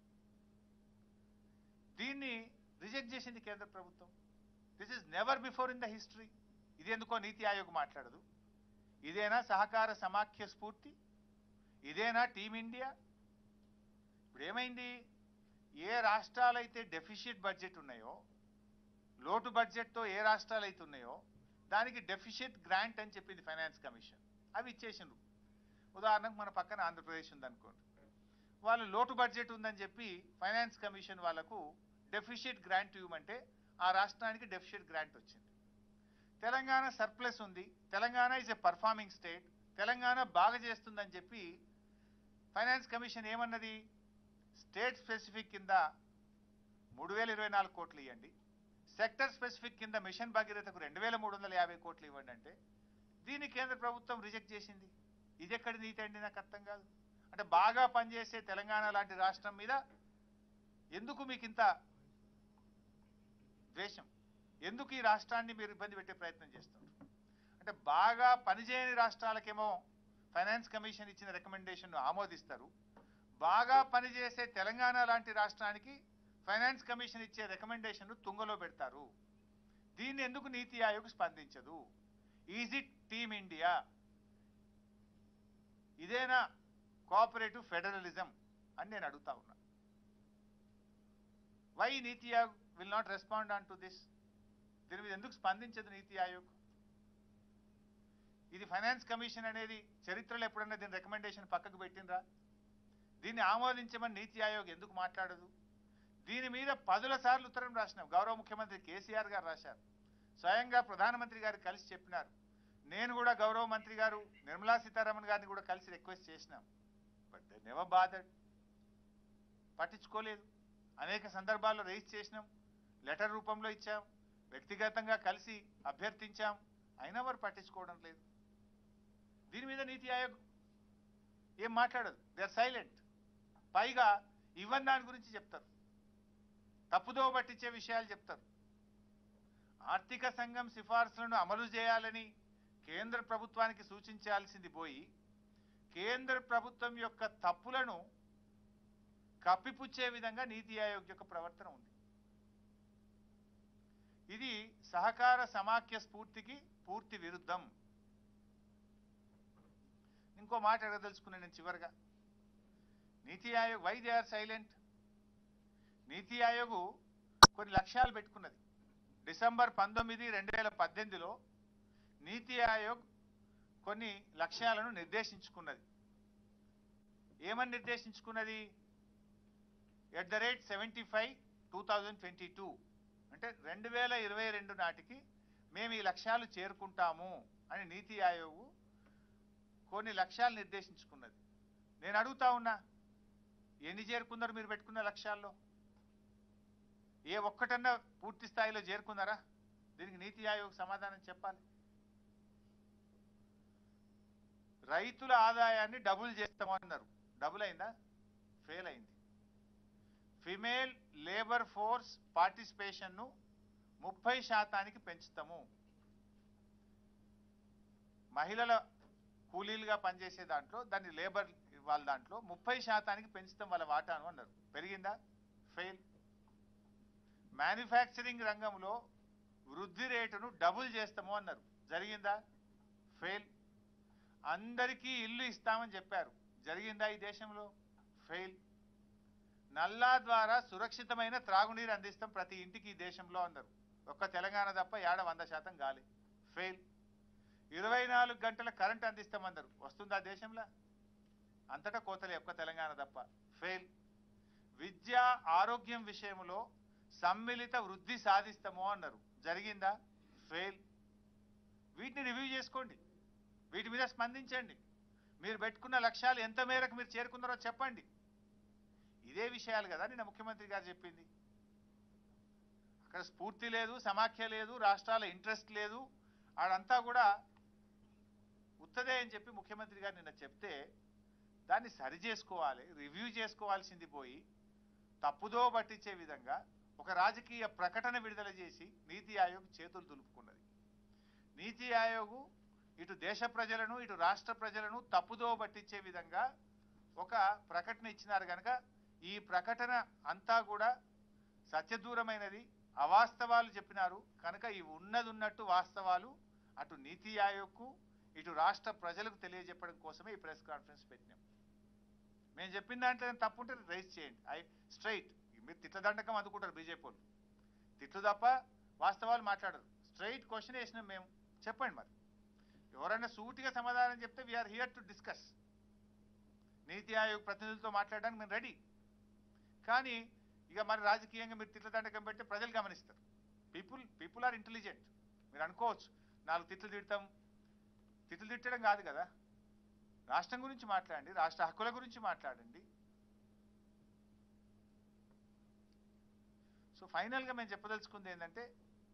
దీన్ని రిజెక్ట్ చేసింది కేంద్ర ప్రభుత్వం this is never before in the history ఇది ఎందుకో నీతి ఆయోగ్ మాట్లాడదు ఇదేనా సహకార సమాఖ్య స్ఫూర్తి ఇదేనా టీమ్ ఇండియా ఇప్పుడు ఏమైంది ఏ రాష్ట్రాలైతే డెఫిషిట్ బడ్జెట్ ఉన్నాయో లోటు బడ్జెట్తో ఏ రాష్ట్రాలు అయితే ఉన్నాయో దానికి డెఫిషిట్ గ్రాంట్ అని చెప్పింది ఫైనాన్స్ కమిషన్ అవి ఇచ్చేసిండ్రు ఉదాహరణకు మన పక్కన ఆంధ్రప్రదేశ్ ఉందనుకోండి వాళ్ళు లోటు బడ్జెట్ ఉందని చెప్పి ఫైనాన్స్ కమిషన్ వాళ్ళకు డెఫిషిట్ గ్రాంట్ ఇవ్వమంటే ఆ రాష్ట్రానికి డెఫిషిట్ గ్రాంట్ వచ్చింది తెలంగాణ సర్ప్లస్ ఉంది Telangana is a performing state Telangana బాగా చేస్తుందని చెప్పి ఫైనాన్స్ కమిషన్ ఏమన్నది స్టేట్ స్పెసిఫిక్ కింద మూడు వేల ఇరవై నాలుగు కోట్లు ఇవ్వండి సెక్టర్ స్పెసిఫిక్ కింద మిషన్ భగీరథకు రెండు వేల మూడు వందల యాభై కోట్లు ఇవ్వండి అంటే దీన్ని కేంద్ర ప్రభుత్వం రిజెక్ట్ చేసింది ఇది ఎక్కడి నీతి అండి నాకు అర్థం కాదు అంటే బాగా పనిచేసే తెలంగాణ లాంటి రాష్ట్రం మీద ఎందుకు మీకు ఇంత ద్వేషం ఎందుకు ఈ రాష్ట్రాన్ని మీరు ఇబ్బంది పెట్టే ప్రయత్నం చేస్తున్నారు అంటే బాగా పనిచేయని రాష్ట్రాలకేమో ఫైనాన్స్ కమిషన్ ఇచ్చిన రికమెండేషన్ ఆమోదిస్తారు బాగా పనిచేసే తెలంగాణ లాంటి రాష్ట్రానికి ఫైనాన్స్ కమిషన్ ఇచ్చే రికమెండేషన్ తుంగలో పెడతారు దీన్ని ఎందుకు నీతి ఆయోగ్ స్పందించదు ఈజ్ ఇట్ టీమ్ ఇండియా ఇదేనా కోఆపరేటివ్ ఫెడరలిజం అని నేను అడుగుతా ఉన్నా why NITI Aayog will not respond on to this దీని మీద ఎందుకు స్పందించదు నీతి ఆయోగ్ ఇది ఫైనాన్స్ కమిషన్ అనేది చరిత్రలో ఎప్పుడన్నా దీని రికమెండేషన్ పక్కకు పెట్టినరా దీన్ని ఆమోదించమని నీతి ఆయోగ్ ఎందుకు మాట్లాడదు దీని మీద పదుల సార్లు ఉత్తరం రాసినాం గౌరవ ముఖ్యమంత్రి కేసీఆర్ గారు రాశారు స్వయంగా ప్రధానమంత్రి గారు కలిసి చెప్పినారు నేను కూడా గౌరవ మంత్రి గారు నిర్మలా సీతారామన్ గారిని కూడా కలిసి రిక్వెస్ట్ చేసినాం బట్ దే నెవర్ బాదర్డ్ పట్టించుకోలేదు అనేక సందర్భాల్లో రేస్ చేసినాం లెటర్ రూపంలో ఇచ్చాం వ్యక్తిగతంగా కలిసి అభ్యర్థించాం అయినా వారు పట్టించుకోవడం లేదు దీని మీద నీతి ఆయోగ్ ఏం మాట్లాడదు దే ఆర్ సైలెంట్ పైగా ఇవన్నీ దాని గురించి చెప్తారు తప్పుదో పట్టించే విషయాలు చెప్తారు ఆర్థిక సంఘం సిఫార్సులను అమలు చేయాలని కేంద్ర ప్రభుత్వానికి సూచించాల్సింది పోయి కేంద్ర ప్రభుత్వం యొక్క తప్పులను కప్పిపుచ్చే విధంగా నీతి ఆయోగ్ యొక్క ప్రవర్తన ఉంది ఇది సహకార సమాఖ్య స్ఫూర్తికి పూర్తి విరుద్ధం ఇంకో మాట అడగదలుచుకున్నాను నేను చివరిగా NITI Aayog why they are silent NITI Aayog కొన్ని లక్ష్యాలు పెట్టుకున్నది డిసెంబర్ పంతొమ్మిది రెండు వేల పద్దెనిమిదిలో నీతి ఆయోగ్ కొన్ని లక్ష్యాలను నిర్దేశించుకున్నది ఏమని నిర్దేశించుకున్నది at the rate seventy five two thousand twenty two అంటే రెండు వేల ఇరవై రెండు నాటికి మేము ఈ లక్ష్యాలు చేరుకుంటాము అని నీతి ఆయోగ్ కొన్ని లక్ష్యాలు నిర్దేశించుకున్నది నేను అడుగుతా ఉన్నా ఎన్ని చేరుకున్నారు మీరు పెట్టుకున్న లక్ష్యాల్లో ఏ ఒక్కటన్నా పూర్తి స్థాయిలో చేరుకున్నారా దీనికి నీతి ఆయోగ్ సమాధానం చెప్పాలి రైతుల ఆదాయాన్ని డబుల్ చేస్తామన్నారు డబుల్ అయిందా ఫెయిల్ అయింది ఫిమేల్ లేబర్ ఫోర్స్ పార్టిసిపేషన్ను ముప్పై శాతానికి పెంచుతాము మహిళల కూలీలుగా పనిచేసే దాంట్లో దాన్ని లేబర్ వాళ్ళ దాంట్లో ముప్పై శాతానికి పెంచుతాం వాళ్ళ వాటాను అన్నారు పెరిగిందా ఫెయిల్ మ్యానుఫ్యాక్చరింగ్ రంగంలో వృద్ధి రేటును డబుల్ చేస్తాము అన్నారు జరిగిందా ఫెయిల్ అందరికీ ఇల్లు ఇస్తామని చెప్పారు జరిగిందా ఈ దేశంలో ఫెయిల్ నల్లా ద్వారా సురక్షితమైన త్రాగునీరు అందిస్తాం ప్రతి ఇంటికి ఈ దేశంలో అన్నారు ఒక్క తెలంగాణ తప్ప ఏడ వంద శాతం గాలి ఫెయిల్ ఇరవై నాలుగు గంటల కరెంట్ అందిస్తామన్నారు వస్తుందా దేశంలో అంతటా కోతలే ఒక్క తెలంగాణ తప్ప ఫెయిల్ విద్య ఆరోగ్యం విషయంలో సమ్మిళిత వృద్ధి సాధిస్తాము అన్నారు జరిగిందా ఫెయిల్ వీటిని రివ్యూ చేసుకోండి వీటి మీద స్పందించండి మీరు పెట్టుకున్న లక్ష్యాలు ఎంత మేరకు మీరు చేరుకున్నారో చెప్పండి ఇదే విషయాలు కదా నిన్న ముఖ్యమంత్రి గారు చెప్పింది అక్కడ స్ఫూర్తి లేదు సమాఖ్య లేదు రాష్ట్రాల ఇంట్రెస్ట్ లేదు ఆడంతా కూడా ఉత్తదే అని చెప్పి ముఖ్యమంత్రి గారు నిన్న చెప్తే దాన్ని సరి చేసుకోవాలి రివ్యూ చేసుకోవాల్సింది పోయి తప్పుదో పట్టించే విధంగా ఒక రాజకీయ ప్రకటన విడుదల చేసి నీతి ఆయోగ్ చేతులు దులుపుకున్నది నీతి ఆయోగ్ ఇటు దేశ ప్రజలను ఇటు రాష్ట్ర ప్రజలను తప్పుదో పట్టించే విధంగా ఒక ప్రకటన ఇచ్చినారు కనుక ఈ ప్రకటన అంతా కూడా సత్యదూరమైనది అవాస్తవాలు చెప్పినారు కనుక ఈ ఉన్నది ఉన్నట్టు వాస్తవాలు అటు నీతి ఆయోగ్కు ఇటు రాష్ట్ర ప్రజలకు తెలియజెప్పడం కోసమే ఈ ప్రెస్ కాన్ఫరెన్స్ పెట్టినాం మేము చెప్పిన దాంట్లో ఏదైనా తప్పు ఉంటే రైజ్ చేయండి ఐ స్ట్రైట్ మీరు తిట్ల దండకం అందుకుంటారు బీజేపీ వాళ్ళు తిట్లు తప్ప వాస్తవాలు మాట్లాడరు స్ట్రైట్ క్వశ్చన్ వేసినాం మేము చెప్పండి మరి ఎవరైనా సూటిగా సమాధానం చెప్తే వీఆర్ హియర్ టు డిస్కస్ నీతి ఆయోగ్ ప్రతినిధులతో మాట్లాడడానికి మేము రెడీ కానీ ఇక మరి రాజకీయంగా మీరు తిట్ల దండకం పెడితే ప్రజలు గమనిస్తారు పీపుల్ పీపుల్ ఆర్ ఇంటెలిజెంట్ మీరు అనుకోవచ్చు నాలుగు తిట్లు తిడతాం తిట్లు తిట్టడం కాదు కదా రాష్ట్రం గురించి మాట్లాడండి రాష్ట్ర హక్కుల గురించి మాట్లాడండి సో ఫైనల్గా మేము చెప్పదలుచుకుంది ఏంటంటే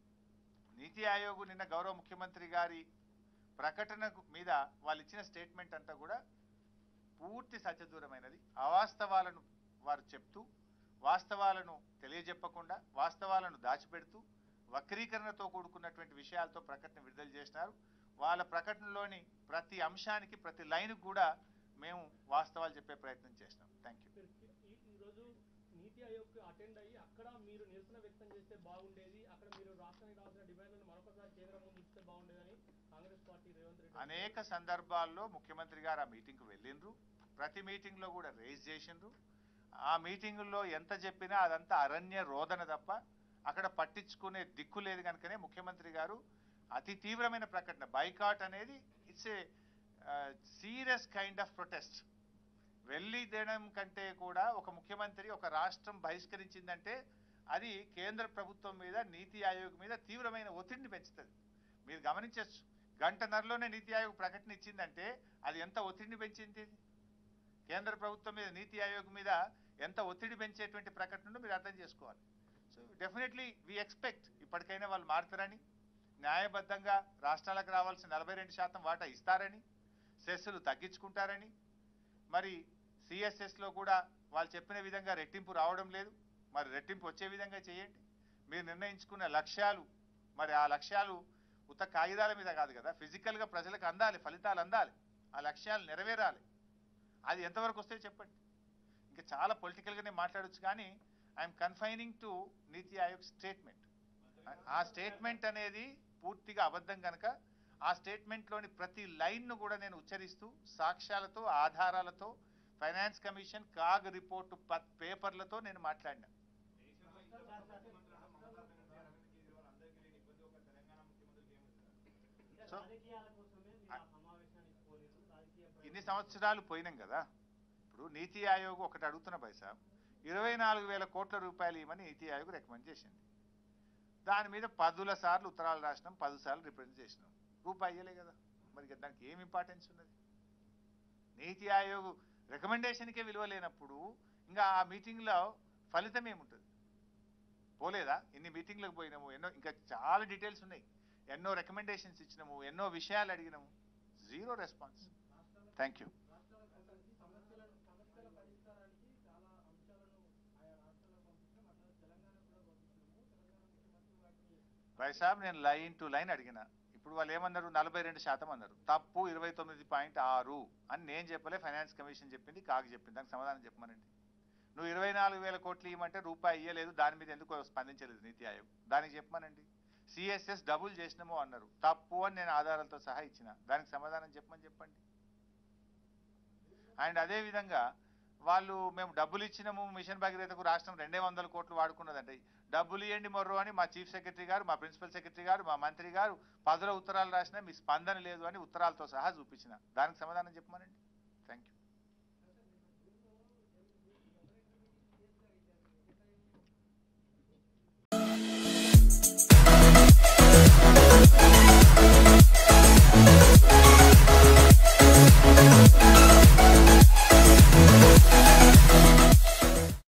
నీతి ఆయోగ్ నిన్న గౌరవ ముఖ్యమంత్రి గారి ప్రకటన మీద వాళ్ళు ఇచ్చిన స్టేట్మెంట్ అంతా కూడా పూర్తి సత్యదూరమైనది అవాస్తవాలను వారు చెప్తూ వాస్తవాలను తెలియజెప్పకుండా వాస్తవాలను దాచిపెడుతూ వక్రీకరణతో కూడుకున్నటువంటి విషయాలతో ప్రకటన విడుదల చేసినారు వాళ్ళ ప్రకటనలోని ప్రతి అంశానికి ప్రతి లైన్ కూడా మేము వాస్తవాలు చెప్పే ప్రయత్నం చేసినాం థ్యాంక్ యూ ఈ- ఈ రోజు నీతి ఆయోగ్ అటెండ్ అయ్యి అక్కడ మీరు నిరసన వ్యక్తం చేస్తే బాగుండేది అక్కడ మీరు రాష్ట్రానికి రావాల్సిన డిమాండ్లను మరొకసారి కేంద్రం ముందు ఇస్తే బాగుండేదని కాంగ్రెస్ పార్టీ రేవంత్ రెడ్డి అనేక సందర్భాల్లో ముఖ్యమంత్రి గారు ఆ మీటింగ్కి వెళ్ళిండ్రు ప్రతి మీటింగ్లో కూడా రేజ్ చేసిండ్రు ఆ మీటింగుల్లో ఎంత చెప్పినా అదంతా అరణ్య రోదన తప్ప అక్కడ పట్టించుకునే దిక్కు లేదు కనుకనే ముఖ్యమంత్రి గారు అతి తీవ్రమైన ప్రకటన బైకాట్ అనేది it's a serious kind of protest వెళ్ళి దేనం కంటే కూడా ఒక ముఖ్యమంత్రి ఒక రాష్ట్రం బహిష్కరించిందంటే అది కేంద్ర ప్రభుత్వం మీద నీతి ఆయోగ్ మీద తీవ్రమైన ఒత్తిడిని పెంచుతుంది మీరు గమనించవచ్చు గంటన్నరలోనే నీతి ఆయోగ్ ప్రకటన ఇచ్చిందంటే అది ఎంత ఒత్తిడిని పెంచింది కేంద్ర ప్రభుత్వం మీద నీతి ఆయోగ్ మీద ఎంత ఒత్తిడి పెంచేటువంటి ప్రకటనను మీరు అర్థం చేసుకోవాలి సో డెఫినెట్లీ వి ఎక్స్పెక్ట్ ఇప్పటికైనా వాళ్ళు మారుతారని న్యాయబద్ధంగా రాష్ట్రాలకు రావాల్సిన నలభై రెండు శాతం వాటా ఇస్తారని సెస్సులు తగ్గించుకుంటారని మరి సిఎస్ఎస్లో కూడా వాళ్ళు చెప్పిన విధంగా రెట్టింపు రావడం లేదు మరి రెట్టింపు వచ్చే విధంగా చేయండి మీరు నిర్ణయించుకున్న లక్ష్యాలు మరి ఆ లక్ష్యాలు ఉత్త కాగితాల మీద కాదు కదా ఫిజికల్గా ప్రజలకు అందాలి ఫలితాలు అందాలి ఆ లక్ష్యాలు నెరవేరాలి అది ఎంతవరకు వస్తే చెప్పండి ఇంకా చాలా పొలిటికల్గానే మాట్లాడొచ్చు కానీ ఐఎమ్ కన్ఫైనింగ్ టు నీతి ఆయోగ్ స్టేట్మెంట్ ఆ స్టేట్మెంట్ అనేది పూర్తిగా అబద్ధం కనుక ఆ స్టేట్మెంట్లోని ప్రతి లైన్ను కూడా నేను ఉచ్చరిస్తూ సాక్ష్యాలతో ఆధారాలతో ఫైనాన్స్ కమిషన్ కాగ్ రిపోర్టు ప- పేపర్లతో నేను మాట్లాడినా సో రాజకీయాల కోసమే మీరు ఆ సమావేశానికి పోలేదు రాజకీయ ఇన్ని సంవత్సరాలు పోయినాం కదా ఇప్పుడు నీతి ఆయోగ్ ఒకటి అడుగుతున్న పైసా ఇరవై నాలుగు వేల కోట్ల రూపాయలు ఇవ్వమని నీతి ఆయోగ్ రికమెండ్ చేసింది దాని మీద పదుల సార్లు ఉత్తరాలు రాసినాం పది సార్లు రిప్రజెంట్ చేసినాం రూపాయి ఇయ్యలే కదా మరి ఇక దానికి ఏం ఇంపార్టెన్స్ ఉన్నది నీతి ఆయోగ్ రికమెండేషన్కే విలువ లేనప్పుడు ఇంకా ఆ మీటింగ్లో ఫలితం ఏముంటుంది పోలేదా ఇన్ని మీటింగ్లకు పోయినాము ఎన్నో ఇంకా చాలా డీటెయిల్స్ ఉన్నాయి ఎన్నో రికమెండేషన్స్ ఇచ్చినాము ఎన్నో విషయాలు అడిగినాము జీరో రెస్పాన్స్ థ్యాంక్ యూ రాష్ట్రాల సమస్యలను సమస్యల పరిష్కారానికి చాలా అంశాలను ఆయా రాష్ట్రాలకు పంపించాం అట్లా తెలంగాణ కూడా పంపించాము తెలంగాణ ముఖ్యమంత్రి వాటిని భాయ్ సాబ్ నేను లైన్ టు లైన్ అడిగిన ఇప్పుడు వాళ్ళు ఏమన్నారు నలభై రెండు శాతం అన్నారు తప్పు ఇరవై తొమ్మిది పాయింట్ ఆరు అని నేను చెప్పలే ఫైనాన్స్ కమిషన్ చెప్పింది కాకు చెప్పింది దానికి సమాధానం చెప్పమనండి నువ్వు ఇరవై నాలుగు వేల కోట్లు ఇవ్వమంటే రూపాయి ఇవ్వలేదు దాని మీద ఎందుకు స్పందించలేదు నీతి ఆయోగ్ దానికి చెప్పమనండి సిఎస్ఎస్ డబుల్ చేసినామో అన్నారు తప్పు అని నేను ఆధారాలతో సహా ఇచ్చిన దానికి సమాధానం చెప్పమని చెప్పండి అండ్ అదే విధంగా వాళ్ళు మేము డబ్బులు ఇచ్చినాము మిషన్ భగీరథకు రాష్ట్రం రెండే వందల కోట్లు వాడుకున్నదంటే డబ్బులు ఇవ్వండి మొర్రో అని మా చీఫ్ సెక్రటరీ గారు మా ప్రిన్సిపల్ సెక్రటరీ గారు మా మంత్రి గారు పదుల ఉత్తరాలు రాసినా మీ స్పందన లేదు అని ఉత్తరాలతో సహా చూపించిన దానికి సమాధానం చెప్పమనండి థ్యాంక్ యూ